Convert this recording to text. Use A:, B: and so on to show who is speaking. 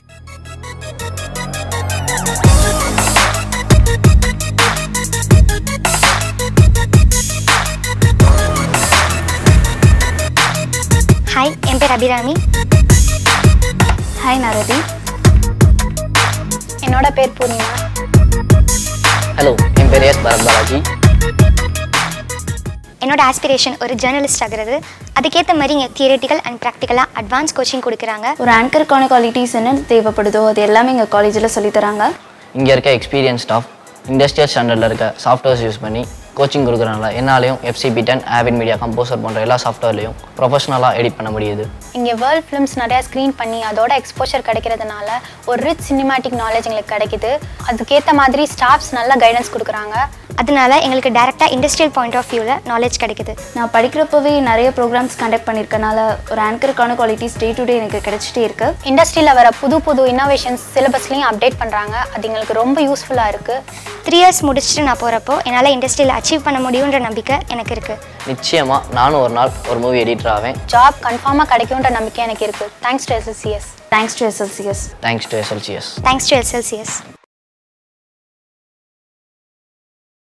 A: hi என் பேர் Abirami
B: hi நரதி
A: என்னோட பேர் பூர்ணிமா
C: ஹலோ என் பேர் எஸ் பரத் பாலாஜி
A: என்னோட ஆஸ்பிரேஷன் ஒரு ஜேர்னலிஸ்ட் ஆகிறது அதுக்கேற்ற மாதிரி இங்கே தியரட்டிக்கல் அண்ட் ப்ராக்டிக்கலாக அட்வான்ஸ் கோச்சிங் கொடுக்குறாங்க
B: ஒரு ஆங்கருக்கான குவாலிட்டிஸ் என்ன தேவைப்படுதோ அது எல்லாமே எங்கள் காலேஜில் சொல்லித்தராங்க
C: இங்கே இருக்க எக்ஸ்பீரியன்ஸ் ஸ்டாஃப் இண்டஸ்ட்ரியல் ஸ்டாண்டர்டில் இருக்க சாஃப்ட்வேர்ஸ் யூஸ் பண்ணி கோச்சிங் கொடுக்குறனால என்னாலையும் FCP ten Avid media composer போன்ற எல்லா சாஃப்ட்வேர்லையும் ப்ரொஃபஷனலாக எடிட் பண்ண முடியுது
D: இங்கே வேர்ல்ட் ஃபிலிம்ஸ் நிறையா ஸ்க்ரீன் பண்ணி அதோட எக்ஸ்போஷர் கிடைக்கிறதுனால ஒரு ரிச் சினிமேட்டிக் நாலேஜ் எங்களுக்கு கிடைக்குது அதுக்கேற்ற மாதிரி ஸ்டாஃப்ஸ் நல்ல கைடன்ஸ் கொடுக்குறாங்க
A: அதனால எங்களுக்கு டேரெக்டாக இண்டஸ்ட்ரியல் பாயிண்ட் ஆஃப் வியூவில் நாலேஜ் கிடைக்குது
B: நான் படிக்கிறப்பவே நிறைய ப்ரோக்ராம்ஸ் கண்டக்ட் பண்ணியிருக்கனால ஒரு ஆங்கருக்கான குவாலிட்டிஸ் டே டு டே எனக்கு கிடைச்சிட்டே இருக்கு
D: இண்டஸ்ட்ரியில் வர புது புது இன்னோவேஷன்ஸ் சிலபஸ்லையும் அப்டேட் பண்ணுறாங்க அது எங்களுக்கு ரொம்ப யூஸ்ஃபுல்லாக இருக்குது
A: த்ரீ இயர்ஸ் முடிச்சுட்டு நான் போகிறப்போ என்னால் இண்டஸ்ட்ரியில் அச்சீவ் பண்ண முடியுன்ற நம்பிக்கை எனக்கு இருக்குது
C: நிச்சயமாக நானும் ஒரு நாள் ஒரு மூவி எடிட்டர் ஆவேன்
D: ஜாப் கன்ஃபார்மாக கிடைக்கும்ன்ற நம்பிக்கை எனக்கு இருக்குது thanks to SSCS
B: thanks to SLCS
C: thanks to SLCS
A: thanks to எஸ்எல்சிஎஸ்